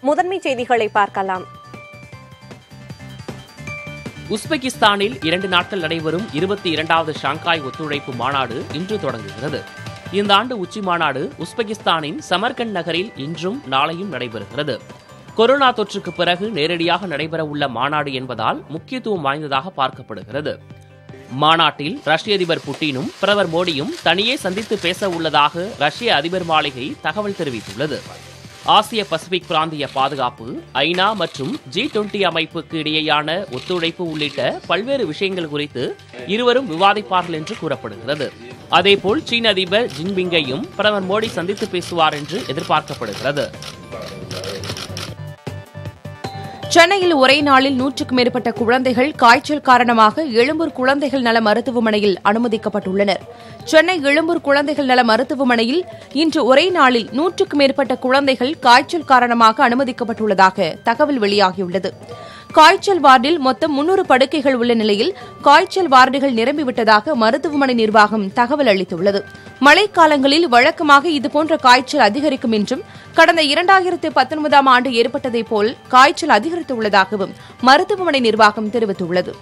முதன்மை செய்திகளை பார்க்கலாம் உஸ்பெகிஸ்தானில் இரண்டு நாட்கள் நடைபெறும் இருபத்தி இரண்டாவது ஷாங்காய் ஒத்துழைப்பு மாநாடு இன்று தொடங்குகிறது இந்த ஆண்டு உச்சி மாநாடு உஸ்பெகிஸ்தானின் சமர்கண்ட் நகரில் இன்றும் நாளையும் நடைபெறுகிறது கொரோனா தொற்றுக்கு பிறகு நேரடியாக நடைபெறவுள்ள மாநாடு என்பதால் முக்கியத்துவம் வாய்ந்ததாக பார்க்கப்படுகிறது மாநாட்டில் ரஷ்ய அதிபர் புட்டினும் பிரதமர் மோடியும் தனியே சந்தித்து பேச உள்ளதாக ரஷ்ய அதிபர் மாளிகை தகவல் தெரிவித்துள்ளது ஆசிய பசிபிக் பிராந்திய பாதுகாப்பு ஐநா மற்றும் ஜி டுவெண்டி அமைப்புக்கு இடையேயான ஒத்துழைப்பு உள்ளிட்ட பல்வேறு விஷயங்கள் குறித்து இருவரும் விவாதிப்பார்கள் என்று கூறப்படுகிறது அதேபோல் சீன அதிபர் ஜின்பிங்கையும் பிரதமர் மோடி சந்தித்து பேசுவார் என்று எதிர்பார்க்கப்படுகிறது சென்னையில் ஒரே நாளில் நூற்றுக்கும் மேற்பட்ட குழந்தைகள் காய்ச்சல் காரணமாக எழும்பூர் குழந்தைகள் நல மருத்துவமனையில் அனுமதிக்கப்பட்டுள்ளனர் சென்னை எழும்பூர் குழந்தைகள் நல மருத்துவமனையில் இன்று ஒரே நாளில் நூற்றுக்கும் மேற்பட்ட குழந்தைகள் காய்ச்சல் காரணமாக அனுமதிக்கப்பட்டுள்ளதாக தகவல் வெளியாகியுள்ளது காய்ச்சல் வார்டில் மொத்தம் முன்னூறு படுக்கைகள் உள்ள நிலையில் காய்ச்சல் வார்டுகள் நிரம்பிவிட்டதாக மருத்துவமனை நிர்வாகம் தகவல் அளித்துள்ளது மழைக்காலங்களில் வழக்கமாக இதுபோன்ற காய்ச்சல் அதிகரிக்கும் என்றும் கடந்த இரண்டாயிரத்து பத்தொன்பதாம் ஆண்டு ஏற்பட்டதைப் போல் காய்ச்சல் அதிகரித்துள்ளதாகவும் மருத்துவமனை நிர்வாகம் தெரிவித்துள்ளது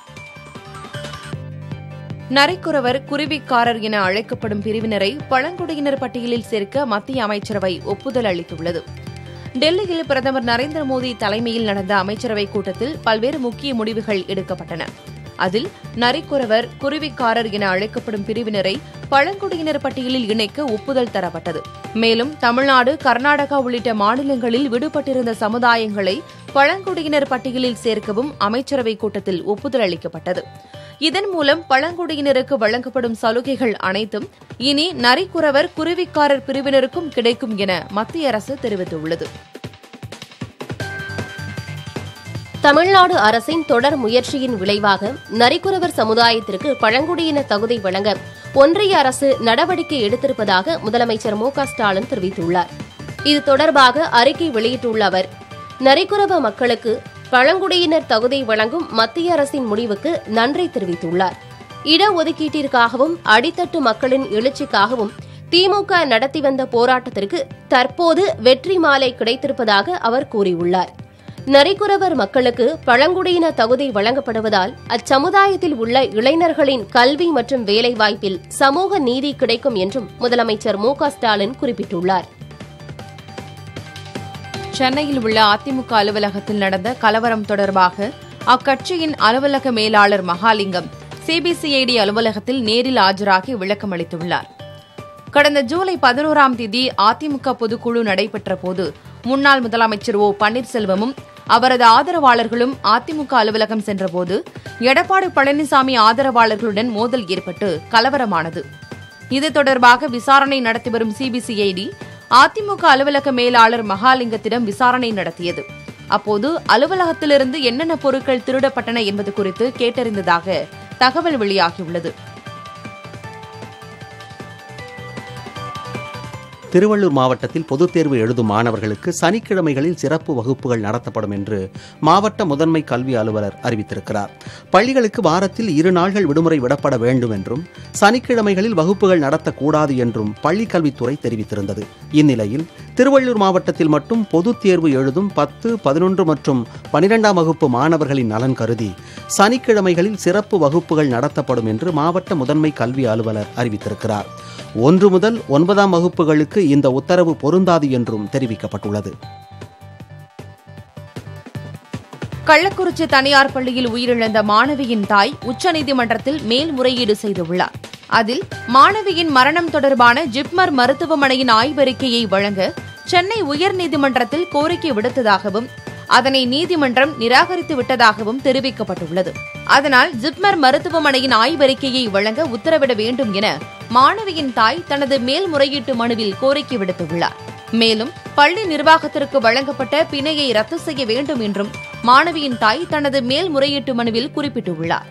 நரிக்குறவர் குருவிக்காரர் என அழைக்கப்படும் பிரிவினரை பழங்குடியினர் பட்டியலில் சேர்க்க மத்திய அமைச்சரவை ஒப்புதல் அளித்துள்ளது டெல்லியில் பிரதமர் நரேந்திர மோடி தலைமையில் நடந்த அமைச்சரவைக் கூட்டத்தில் பல்வேறு முக்கிய முடிவுகள் எடுக்கப்பட்டன அதில் நரிக்குறவர் குருவிக்காரர் என அழைக்கப்படும் பிரிவினரை பழங்குடியினர் பட்டியலில் இணைக்க ஒப்புதல் தரப்பட்டது மேலும் தமிழ்நாடு கர்நாடகா உள்ளிட்ட மாநிலங்களில் விடுபட்டிருந்த சமுதாயங்களை பழங்குடியினர் பட்டியலில் சேர்க்கவும் அமைச்சரவைக் கூட்டத்தில் ஒப்புதல் அளிக்கப்பட்டது இதன் மூலம் பழங்குடியினருக்கு வழங்கப்படும் சலுகைகள் அனைத்தும் இனி நரிக்குறவர் குருவிக்காரர் பிரிவினருக்கும் கிடைக்கும் என மத்திய அரசு தெரிவித்துள்ளது தமிழ்நாடு அரசின் தொடர் முயற்சியின் விளைவாக நரிக்குறவர் சமுதாயத்திற்கு பழங்குடியின தகுதி வழங்க ஒன்றிய அரசு நடவடிக்கை எடுத்திருப்பதாக முதலமைச்சர் மு க ஸ்டாலின் தெரிவித்துள்ளார் இது தொடர்பாக அறிக்கை வெளியிட்டுள்ள அவர் நரிக்குறவ மக்களுக்கு பழங்குடியினர் தகுதி வழங்கும் மத்திய அரசின் முடிவுக்கு நன்றி தெரிவித்துள்ளார் இடஒதுக்கீட்டிற்காகவும் அடித்தட்டு மக்களின் எழுச்சிக்காகவும் திமுக நடத்தி வந்த போராட்டத்திற்கு தற்போது வெற்றி மாலை கிடைத்திருப்பதாக அவர் கூறியுள்ளார் நரிக்குறவர் மக்களுக்கு பழங்குடியின தகுதி வழங்கப்படுவதால் அச்சமுதாயத்தில் உள்ள இளைஞர்களின் கல்வி மற்றும் வேலைவாய்ப்பில் சமூக நீதி கிடைக்கும் என்றும் முதலமைச்சர் மு க ஸ்டாலின் குறிப்பிட்டுள்ளார் சென்னையில் உள்ள அதிமுக அலுவலகத்தில் நடந்த கலவரம் தொடர்பாக அக்கட்சியின் அலுவலக மேலாளர் மகாலிங்கம் சிபிசிஐடி அலுவலகத்தில் நேரில் ஆஜராகி விளக்கம் அளித்துள்ளார் கடந்த ஜூலை பதினோராம் தேதி அதிமுக பொதுக்குழு நடைபெற்ற போது முன்னாள் முதலமைச்சர் ஓ பன்னீர்செல்வமும் அவரது ஆதரவாளர்களும் அதிமுக அலுவலகம் சென்றபோது எடப்பாடி பழனிசாமி ஆதரவாளர்களுடன் மோதல் ஏற்பட்டு கலவரமானது இது தொடர்பாக விசாரணை நடத்தி வரும் சிபிசிஐடி அதிமுக அலுவலக மேலாளர் மகாலிங்கத்திடம் விசாரணை நடத்தியது அப்போது அலுவலகத்திலிருந்து என்னென்ன பொருட்கள் திருடப்பட்டன என்பது குறித்து கேட்டறிந்ததாக தகவல் வெளியாகியுள்ளது திருவள்ளூர் மாவட்டத்தில் பொதுத் தேர்வு எழுதும் மாணவர்களுக்கு சனிக்கிழமைகளில் சிறப்பு வகுப்புகள் நடத்தப்படும் என்று மாவட்ட முதன்மை கல்வி அலுவலர் அறிவித்திருக்கிறார் பள்ளிகளுக்கு வாரத்தில் இரு நாள்கள் விடுமுறை விடப்பட வேண்டும் என்றும் சனிக்கிழமைகளில் வகுப்புகள் நடத்தக்கூடாது என்றும் பள்ளிக் கல்வித்துறை தெரிவித்திருந்தது இந்நிலையில் திருவள்ளூர் மாவட்டத்தில் மட்டும் பொதுத் தேர்வு எழுதும் பத்து பதினொன்று மற்றும் பனிரெண்டாம் வகுப்பு மாணவர்களின் நலன் கருதி சனிக்கிழமைகளில் சிறப்பு வகுப்புகள் நடத்தப்படும் என்று மாவட்ட முதன்மை கல்வி அலுவலர் அறிவித்திருக்கிறார் ஒன்று முதல் ஒன்பதாம் வகுப்புகளுக்கு இந்த உத்தரவு பொருந்தாது என்றும் தெரிவிக்கப்பட்டுள்ளது கள்ளக்குறிச்சி தனியார் பள்ளியில் உயிரிழந்த மாணவியின் தாய் உச்சநீதிமன்றத்தில் மேல்முறையீடு செய்துள்ளார் அதில் மாணவியின் மரணம் தொடர்பான ஜிப்மர் மருத்துவமனையின் ஆய்வறிக்கையை வழங்க சென்னை உயர்நீதிமன்றத்தில் கோரிக்கை விடுத்ததாகவும் அதனை நீதிமன்றம் நிராகரித்து விட்டதாகவும் தெரிவிக்கப்பட்டுள்ளது அதனால் ஜிப்மர் மருத்துவமனையின் ஆய்வறிக்கையை வழங்க உத்தரவிட வேண்டும் என மாணவியின் தாய் தனது மேல்முறையீட்டு மனுவில் கோரிக்கை விடுத்துள்ளார் மேலும் பள்ளி நிர்வாகத்திற்கு வழங்கப்பட்ட பிணையை ரத்து செய்ய வேண்டும் என்றும் மாணவியின் தாய் தனது மேல்முறையீட்டு மனுவில் குறிப்பிட்டுள்ளார்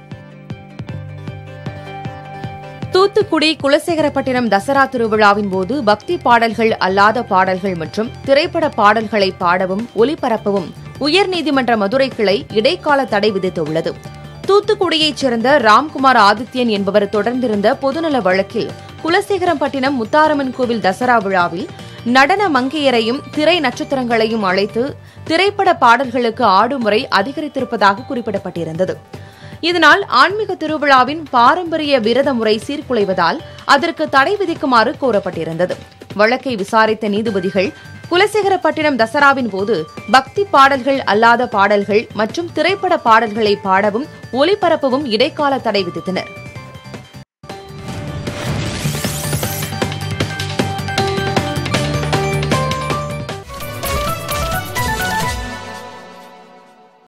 தூத்துக்குடி குலசேகரப்பட்டினம் தசரா திருவிழாவின் போது பக்தி பாடல்கள் அல்லாத பாடல்கள் மற்றும் திரைப்பட பாடல்களை பாடவும் ஒலிபரப்பவும் உயர்நீதிமன்ற மதுரை கிளை இடைக்கால தடை விதித்துள்ளது தூத்துக்குடியைச் சேர்ந்த ராம்குமார் ஆதித்யன் என்பவர் தொடர்ந்திருந்த பொதுநல வழக்கில் குலசேகரம்பட்டினம் முத்தாரம்மன் கோவில் தசரா விழாவில் நடன மங்கையரையும் திரை நட்சத்திரங்களையும் அழைத்து திரைப்பட பாடல்களுக்கு ஆடும் முறை அதிகரித்திருப்பதாக குறிப்பிடப்பட்டிருந்தது இதனால் ஆன்மீக திருவிழாவின் பாரம்பரிய விரத முறை சீர்குலைவதால் அதற்கு தடை விதிக்குமாறு கோரப்பட்டிருந்தது வழக்கை விசாரித்த நீதிபதிகள் குலசேகரப்பட்டினம் தசராவின் போது பக்தி பாடல்கள் அல்லாத பாடல்கள் மற்றும் திரைப்பட பாடல்களை பாடவும் ஒலிபரப்பவும் இடைக்கால தடை விதித்தனர்